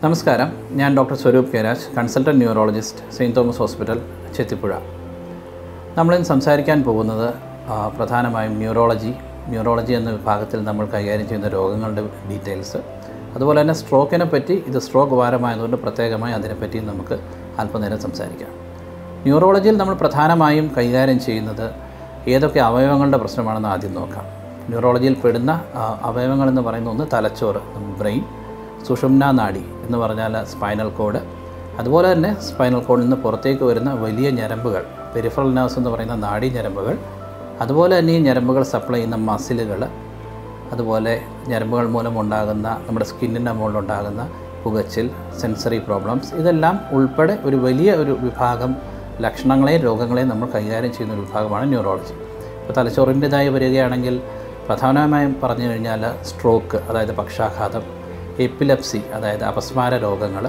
നമസ്കാരം ഞാൻ doctor Swaroop K Raj consultant neurologist saint Thomas hospital Chethipuzha നമ്മളിന്ന് സംസാരിക്കാൻ പോകുന്നത് ആ, പ്രധാനമായും ന്യൂറോളജി ന്യൂറോളജി എന്ന വിഭാഗത്തിൽ നമ്മൾ കൈകാര്യം ചെയ്യുന്ന രോഗങ്ങളുടെ ഡീറ്റെയിൽസ് അതുപോലെ തന്നെ സ്ട്രോക്കിനെ പറ്റി ഇത് സ്ട്രോക്ക് വാരമായതുകൊണ്ട് പ്രത്യേകമായി അതിനെപ്പറ്റി നമുക്ക് അല്പനേരം സംസാരിക്കാം ന്യൂറോളജിയിൽ നമ്മൾ പ്രധാനമായും കൈകാര്യം ചെയ്യുന്നത് ഏതൊക്കെ അവയവങ്ങളുടെ പ്രശ്നമാണെന്ന് ആദ്യം നോക്കാം ന്യൂറോളജിയിൽ പെടുന്ന ആ, അവയവങ്ങളെന്ന് പറയുന്ന ഒന്ന് തലച്ചോറ് ബ്രെയിൻ സുഷുമ്ന നാഡി എന്ന് പറഞ്ഞാൽ സ്പൈനൽ കോഡ് അതുപോലെ തന്നെ സ്പൈനൽ കോഡിൽ നിന്ന് പുറത്തേക്ക് വരുന്ന വലിയ ഞരമ്പുകൾ പെരിഫറൽ നെർവ്സ് എന്ന് പറയുന്ന നാഡി ഞരമ്പുകൾ അതുപോലെ തന്നെ ഈ ഞരമ്പുകൾ സപ്ലൈ ചെയ്യുന്ന മസിലുകൾ അതുപോലെ ഞരമ്പുകൾ മൂലം ഉണ്ടാകുന്ന നമ്മുടെ സ്കിന്നിൻ്റെ മുകളിലുണ്ടാകുന്ന പുകച്ചിൽ സെൻസറി പ്രോബ്ലംസ് ഇതെല്ലാം ഉൾപ്പെടെ ഒരു വലിയ ഒരു വിഭാഗം ലക്ഷണങ്ങളെയും രോഗങ്ങളെയും നമ്മൾ കൈകാര്യം ചെയ്യുന്ന ഒരു വിഭാഗമാണ് ന്യൂറോളജി ഇപ്പോൾ തലച്ചോറിൻ്റെതായി വരികയാണെങ്കിൽ പ്രധാനമായും പറഞ്ഞു കഴിഞ്ഞാൽ സ്ട്രോക്ക് അതായത് പക്ഷാഘാതം എപ്പിലെപ്സി അതായത് അപസ്മാര രോഗങ്ങൾ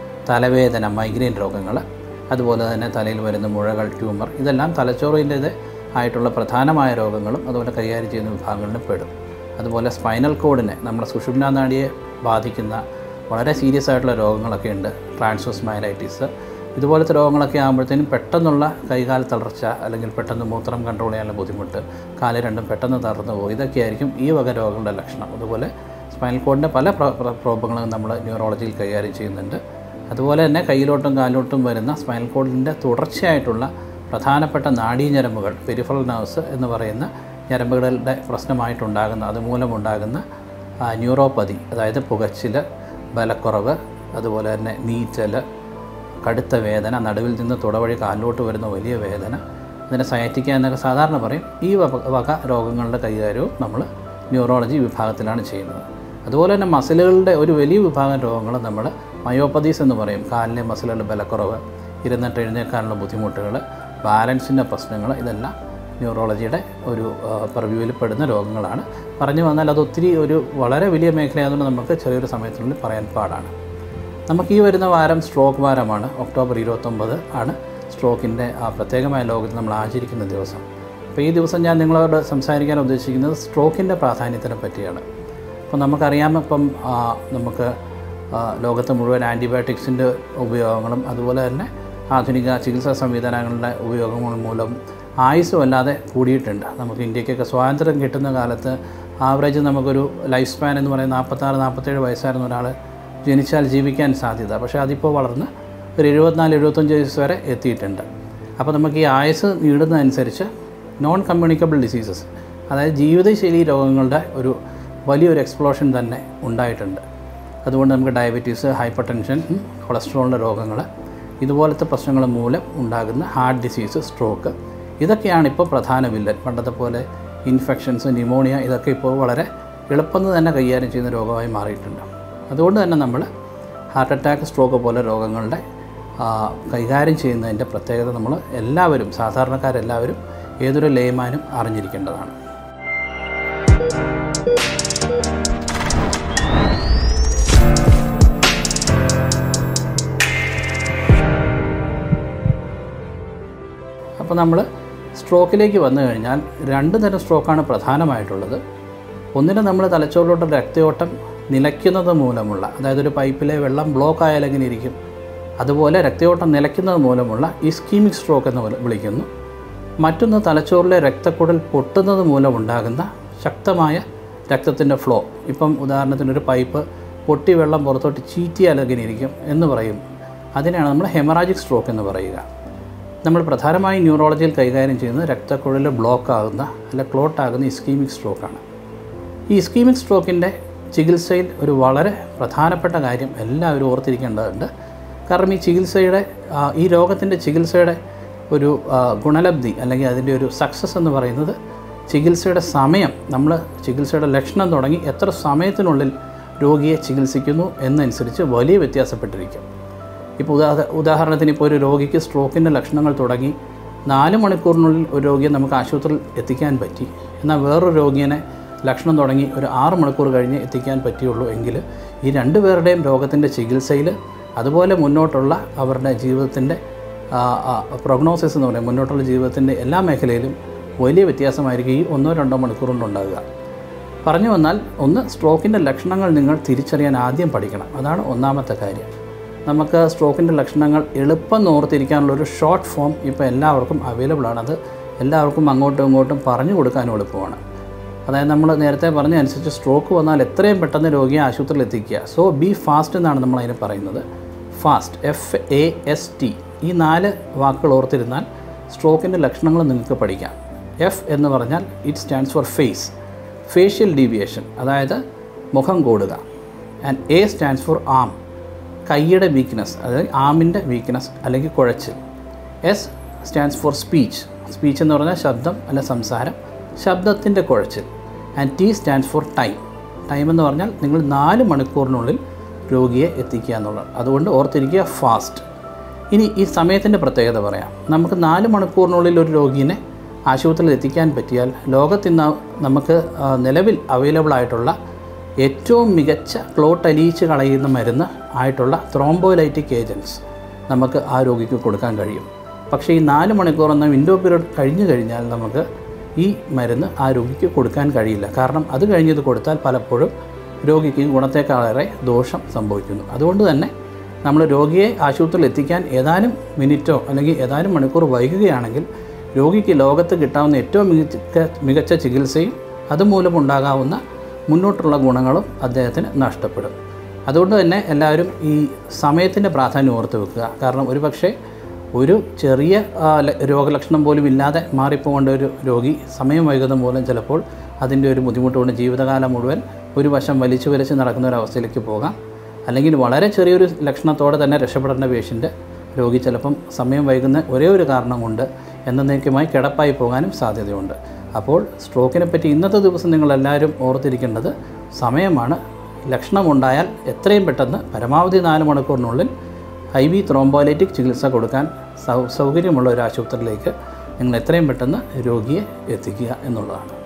തലവേദന മൈഗ്രെയിൻ രോഗങ്ങൾ അതുപോലെ തന്നെ തലയിൽ വരുന്ന മുഴകൾ ട്യൂമർ ഇതെല്ലാം തലച്ചോറിൻ്റേത് ആയിട്ടുള്ള പ്രധാനമായ രോഗങ്ങളും അതുപോലെ കൈകാര്യം ചെയ്യുന്ന വിഭാഗങ്ങളിലും പെടും അതുപോലെ സ്പൈനൽ കോഡിനെ നമ്മുടെ സുഷുമ്നാ നാഡിയെ ബാധിക്കുന്ന വളരെ സീരിയസ് ആയിട്ടുള്ള രോഗങ്ങളൊക്കെ ഉണ്ട് ട്രാൻസ്ഫോസ്മൈലൈറ്റിസ് ഇതുപോലത്തെ രോഗങ്ങളൊക്കെ ആകുമ്പോഴത്തേനും പെട്ടെന്നുള്ള കൈകാൽ തളർച്ച അല്ലെങ്കിൽ പെട്ടെന്ന് മൂത്രം കൺട്രോൾ ചെയ്യാനുള്ള ബുദ്ധിമുട്ട് കാല് രണ്ടും പെട്ടെന്ന് തളർന്നു പോകും ഇതൊക്കെയായിരിക്കും ഈ വക രോഗങ്ങളുടെ ലക്ഷണം അതുപോലെ സ്പൈനൽ കോഡിൻ്റെ പല പ്ര- പ്ര- പ്രോബ്ലങ്ങളും നമ്മൾ ന്യൂറോളജിയിൽ കൈകാര്യം ചെയ്യുന്നുണ്ട് അതുപോലെ തന്നെ കയ്യിലോട്ടും കാലിലോട്ടും വരുന്ന സ്പൈനൽ കോഡിൻ്റെ തുടർച്ചയായിട്ടുള്ള പ്രധാനപ്പെട്ട നാഡീഞരമ്പുകൾ പെരിഫറൽ നെർവ്സ് എന്ന് പറയുന്ന ഞരമ്പുകളുടെ പ്രശ്നമായിട്ടുണ്ടാകുന്ന അതുമൂലമുണ്ടാകുന്ന ആ, ന്യൂറോപ്പതി അതായത് പുകച്ചിൽ ബലക്കുറവ് അതുപോലെ തന്നെ നീറ്റൽ കടുത്ത വേദന നടുവിൽ നിന്ന് തുടവഴി കാലിലോട്ട് വരുന്ന വലിയ വേദന ഇതിനെ സയറ്റിക്ക എന്നൊക്കെ സാധാരണ പറയും ഈ വക വക രോഗങ്ങളുടെ കൈകാര്യവും നമ്മൾ ന്യൂറോളജി വിഭാഗത്തിലാണ് ചെയ്യുന്നത് അതുപോലെ തന്നെ മസിലുകളുടെ ഒരു വലിയ വിഭാഗം രോഗങ്ങൾ നമ്മൾ മയോപ്പതീസ് എന്ന് പറയും കാലിലെ മസിലുകളുടെ ബലക്കുറവ് ഇരുന്നിട്ട് എഴുന്നേൽക്കാനുള്ള ബുദ്ധിമുട്ടുകൾ ബാലൻസിൻ്റെ പ്രശ്നങ്ങൾ ഇതെല്ലാം ന്യൂറോളജിയുടെ ഒരു പെർവ്യൂവിൽ പെടുന്ന രോഗങ്ങളാണ് പറഞ്ഞു വന്നാൽ അത് ഒത്തിരി ഒരു വളരെ വലിയ മേഖലയായതുകൊണ്ട് നമുക്ക് ചെറിയൊരു സമയത്തിനുള്ളിൽ പറയാൻ പാടാണ് നമുക്ക് ഈ വരുന്ന വാരം സ്ട്രോക്ക് വാരമാണ് ഒക്ടോബർ ഇരുപത്തൊമ്പത് ആണ് സ്ട്രോക്കിൻ്റെ ആ പ്രത്യേകമായ ലോകത്ത് നമ്മൾ ആചരിക്കുന്ന ദിവസം അപ്പോൾ ഈ ദിവസം ഞാൻ നിങ്ങളോട് സംസാരിക്കാൻ ഉദ്ദേശിക്കുന്നത് സ്ട്രോക്കിൻ്റെ പ്രാധാന്യത്തിനെ പറ്റിയാണ് അപ്പോൾ നമുക്കറിയാം ഇപ്പം ആ, നമുക്ക് ആ, ലോകത്ത് മുഴുവൻ ആൻറ്റിബയോട്ടിക്സിൻ്റെ ഉപയോഗങ്ങളും അതുപോലെ തന്നെ ആധുനിക ചികിത്സാ സംവിധാനങ്ങളുടെ ഉപയോഗങ്ങൾ മൂലം ആയുസ് വല്ലാതെ കൂടിയിട്ടുണ്ട് നമുക്ക് ഇന്ത്യക്കൊക്കെ സ്വാതന്ത്ര്യം കിട്ടുന്ന കാലത്ത് ആവറേജ് നമുക്കൊരു ലൈഫ് സ്പാൻ എന്ന് പറയുന്നത് നാൽപ്പത്താറ് നാൽപ്പത്തേഴ് വയസ്സായിരുന്ന ഒരാൾ ജനിച്ചാൽ ജീവിക്കാൻ സാധ്യത പക്ഷേ അതിപ്പോൾ വളർന്ന് ഒരു എഴുപത്തിനാല് എഴുപത്തഞ്ച് വയസ്സ് വരെ എത്തിയിട്ടുണ്ട് അപ്പോൾ നമുക്ക് ഈ ആയുസ് നീടുന്നതനുസരിച്ച് നോൺ കമ്മ്യൂണിക്കബിൾ ഡിസീസസ് അതായത് ജീവിതശൈലി രോഗങ്ങളുടെ ഒരു വലിയൊരു എക്സ്പ്ലോഷൻ തന്നെ ഉണ്ടായിട്ടുണ്ട് അതുകൊണ്ട് നമുക്ക് ഡയബറ്റീസ് ഹൈപ്പർ ടെൻഷൻ കൊളസ്ട്രോളിൻ്റെ രോഗങ്ങൾ ഇതുപോലത്തെ പ്രശ്നങ്ങൾ മൂലം ഉണ്ടാകുന്ന ഹാർട്ട് ഡിസീസ് സ്ട്രോക്ക് ഇതൊക്കെയാണ് ഇപ്പോൾ പ്രധാന വില്ലൻ പണ്ടത്തെ പോലെ ഇൻഫെക്ഷൻസ് ന്യൂമോണിയ ഇതൊക്കെ ഇപ്പോൾ വളരെ എളുപ്പം തന്നെ കൈകാര്യം ചെയ്യുന്ന രോഗമായി മാറിയിട്ടുണ്ട് അതുകൊണ്ട് തന്നെ നമ്മൾ ഹാർട്ട് അറ്റാക്ക് സ്ട്രോക്ക് പോലെ രോഗങ്ങളുടെ ആ, കൈകാര്യം ചെയ്യുന്നതിൻ്റെ പ്രത്യേകത നമ്മൾ എല്ലാവരും സാധാരണക്കാരെല്ലാവരും ഏതൊരു ലേമാനും അറിഞ്ഞിരിക്കേണ്ടതാണ് അപ്പോൾ നമ്മൾ സ്ട്രോക്കിലേക്ക് വന്നു കഴിഞ്ഞാൽ രണ്ട് തരം സ്ട്രോക്കാണ് പ്രധാനമായിട്ടുള്ളത് ഒന്നിന് നമ്മൾ തലച്ചോറിലോട്ട് രക്തയോട്ടം നിലയ്ക്കുന്നത് മൂലമുള്ള അതായത് ഒരു പൈപ്പിലെ വെള്ളം ബ്ലോക്ക് ആയാൽ എങ്ങനെ ഇരിക്കും അതുപോലെ രക്തയോട്ടം നിലയ്ക്കുന്നത് മൂലമുള്ള ഇസ്കീമിക് സ്ട്രോക്ക് എന്ന് വിളി- വിളിക്കുന്നു മറ്റൊന്ന് തലച്ചോറിലെ രക്തക്കുഴൽ പൊട്ടുന്നത് മൂലമുണ്ടാകുന്ന ശക്തമായ രക്തത്തിൻ്റെ ഫ്ലോ ഇപ്പം ഉദാഹരണത്തിന് ഒരു പൈപ്പ് പൊട്ടി വെള്ളം പുറത്തോട്ട് ചീറ്റിയാൽ എങ്ങനെ ഇരിക്കും എന്ന് പറയും അതിനെയാണ് നമ്മൾ ഹെമറാജിക് സ്ട്രോക്ക് എന്ന് പറയുക നമ്മൾ പ്രധാനമായും ന്യൂറോളജിയിൽ കൈകാര്യം ചെയ്യുന്നത് രക്തക്കുഴൽ ബ്ലോക്ക് ആകുന്ന അല്ല ക്ലോട്ട് ആകുന്ന ഇസ്കീമിക് സ്ട്രോക്കാണ് ഈ ഇസ്കീമിക് സ്ട്രോക്കിൻ്റെ ചികിത്സയിൽ ഒരു വളരെ പ്രധാനപ്പെട്ട കാര്യം എല്ലാവരും ഓർത്തിരിക്കേണ്ടതുണ്ട് കാരണം ഈ ചികിത്സയുടെ ആ, ഈ രോഗത്തിൻ്റെ ചികിത്സയുടെ ഒരു ആ, ഗുണലബ്ധി അല്ലെങ്കിൽ അതിൻ്റെ ഒരു സക്സസ് എന്ന് പറയുന്നത് ചികിത്സയുടെ സമയം നമ്മൾ ചികിത്സയുടെ ലക്ഷണം തുടങ്ങി എത്ര സമയത്തിനുള്ളിൽ രോഗിയെ ചികിത്സിക്കുന്നു എന്നനുസരിച്ച് വലിയ വ്യത്യാസപ്പെട്ടിരിക്കും ഇപ്പോൾ ഉദാ ഉദാഹരണത്തിന് ഇപ്പോൾ ഒരു രോഗിക്ക് സ്ട്രോക്കിൻ്റെ ലക്ഷണങ്ങൾ തുടങ്ങി നാല് മണിക്കൂറിനുള്ളിൽ ഒരു രോഗിയെ നമുക്ക് ആശുപത്രിയിൽ എത്തിക്കാൻ പറ്റി എന്നാൽ വേറൊരു രോഗിയെ ലക്ഷണം തുടങ്ങി ഒരു ആറ് മണിക്കൂർ കഴിഞ്ഞ് എത്തിക്കാൻ പറ്റിയുള്ളൂ എങ്കിൽ ഈ രണ്ട് പേരുടെയും രോഗത്തിൻ്റെ ചികിത്സയിൽ അതുപോലെ മുന്നോട്ടുള്ള അവരുടെ ജീവിതത്തിൻ്റെ പ്രൊഗ്നോസിസ് എന്ന് പറയും മുന്നോട്ടുള്ള ജീവിതത്തിൻ്റെ എല്ലാ മേഖലയിലും വലിയ വ്യത്യാസമായിരിക്കും ഈ ഒന്നോ രണ്ടോ മണിക്കൂർ കൊണ്ടുണ്ടാകുക പറഞ്ഞു വന്നാൽ ഒന്ന് സ്ട്രോക്കിൻ്റെ ലക്ഷണങ്ങൾ നിങ്ങൾ തിരിച്ചറിയാൻ ആദ്യം പഠിക്കണം അതാണ് ഒന്നാമത്തെ കാര്യം നമുക്ക് സ്ട്രോക്കിൻ്റെ ലക്ഷണങ്ങൾ എളുപ്പം ഓർത്തിരിക്കാനുള്ള ഒരു ഷോർട്ട് ഫോം ഇപ്പോൾ എല്ലാവർക്കും അവൈലബിൾ ആണ് അത് എല്ലാവർക്കും അങ്ങോട്ടും ഇങ്ങോട്ടും പറഞ്ഞു കൊടുക്കാനും എളുപ്പമാണ് അതായത് നമ്മൾ നേരത്തെ പറഞ്ഞ അനുസരിച്ച് സ്ട്രോക്ക് വന്നാൽ എത്രയും പെട്ടെന്ന് രോഗിയെ ആശുപത്രിയിൽ എത്തിക്കുക സോ ബി ഫാസ്റ്റ് എന്നാണ് നമ്മൾ അതിന് പറയുന്നത് FAST F A S T ഈ നാല് വാക്കുകൾ ഓർത്തിരുന്നാൽ സ്ട്രോക്കിൻ്റെ ലക്ഷണങ്ങൾ നിങ്ങൾക്ക് പഠിക്കാം എഫ് എന്ന് പറഞ്ഞാൽ it stands for face facial deviation അതായത് മുഖം കൂടുക and A stands for arm കൈയുടെ വീക്ക്നെസ് അതായത് ആമിൻ്റെ വീക്ക്നെസ് അല്ലെങ്കിൽ കുഴച്ചിൽ S stands for speech speech എന്ന് പറഞ്ഞാൽ ശബ്ദം അല്ല സംസാരം ശബ്ദത്തിൻ്റെ കുഴച്ചിൽ and T stands for time time എന്ന് പറഞ്ഞാൽ നിങ്ങൾ നാല് മണിക്കൂറിനുള്ളിൽ രോഗിയെ എത്തിക്കുക എന്നുള്ളത് അതുകൊണ്ട് ഓർത്തിരിക്കുക ഫാസ്റ്റ് ഇനി ഈ സമയത്തിൻ്റെ പ്രത്യേകത പറയാം നമുക്ക് നാല് മണിക്കൂറിനുള്ളിൽ ഒരു രോഗീനെ ആശുപത്രിയിൽ എത്തിക്കാൻ പറ്റിയാൽ ലോകത്തിന്ന് നമുക്ക് ആ, നിലവിൽ അവൈലബിൾ ആയിട്ടുള്ള ഏറ്റവും മികച്ച ക്ലോട്ട് അലിയിച്ച് കളയുന്ന മരുന്ന് ആയിട്ടുള്ള ത്രോംബോലൈറ്റിക് ഏജൻറ്റ്സ് നമുക്ക് ആ രോഗിക്ക് കൊടുക്കാൻ കഴിയും പക്ഷേ ഈ നാല് മണിക്കൂർ എന്ന വിൻഡോ പീരീഡ് കഴിഞ്ഞു കഴിഞ്ഞാൽ നമുക്ക് ഈ മരുന്ന് ആ രോഗിക്ക് കൊടുക്കാൻ കഴിയില്ല കാരണം അത് കഴിഞ്ഞത് കൊടുത്താൽ പലപ്പോഴും രോഗിക്ക് ഗുണത്തേക്കാളേറെ ദോഷം സംഭവിക്കുന്നു അതുകൊണ്ട് തന്നെ നമ്മൾ രോഗിയെ ആശുപത്രിയിൽ എത്തിക്കാൻ ഏതാനും മിനിറ്റോ അല്ലെങ്കിൽ ഏതാനും മണിക്കൂർ വൈകുകയാണെങ്കിൽ രോഗിക്ക് ലോകത്ത് കിട്ടാവുന്ന ഏറ്റവും മികച്ച മികച്ച ചികിത്സയും അതുമൂലമുണ്ടാകാവുന്ന മുന്നോട്ടുള്ള ഗുണങ്ങളും അദ്ദേഹത്തിന് നഷ്ടപ്പെടും അതുകൊണ്ട് തന്നെ എല്ലാവരും ഈ സമയത്തിൻ്റെ പ്രാധാന്യം ഓർത്ത് വെക്കുക കാരണം ഒരു പക്ഷേ ഒരു ചെറിയ ആ, ല- രോഗലക്ഷണം പോലും ഇല്ലാതെ മാറിപ്പോകേണ്ട ഒരു രോഗി സമയം വൈകുന്നത് മൂലം ചിലപ്പോൾ അതിൻ്റെ ഒരു ബുദ്ധിമുട്ട് കൊണ്ട് ജീവിതകാലം മുഴുവൻ ഒരു വശം വലിച്ചു വലിച്ച് നടക്കുന്ന ഒരു അവസ്ഥയിലേക്ക് പോകാം അല്ലെങ്കിൽ വളരെ ചെറിയൊരു ലക്ഷണത്തോടെ തന്നെ രക്ഷപ്പെടേണ്ട പേഷ്യൻ്റ് രോഗി ചിലപ്പം സമയം വൈകുന്ന ഒരേ ഒരു കാരണം കൊണ്ട് എന്നേക്കുമായി കിടപ്പായി പോകാനും സാധ്യതയുണ്ട് അപ്പോൾ സ്ട്രോക്കിനെ പറ്റി ഇന്നത്തെ ദിവസം നിങ്ങളെല്ലാവരും ഓർത്തിരിക്കേണ്ടത് സമയമാണ് ലക്ഷണമുണ്ടായാൽ എത്രയും പെട്ടെന്ന് പരമാവധി നാല് മണിക്കൂറിനുള്ളിൽ ഐ വി ത്രോംബോലൈറ്റിക് ചികിത്സ കൊടുക്കാൻ സൗ സൗകര്യമുള്ള ഒരു ആശുപത്രിയിലേക്ക് നിങ്ങൾ എത്രയും പെട്ടെന്ന് രോഗിയെ എത്തിക്കുക എന്നുള്ളതാണ്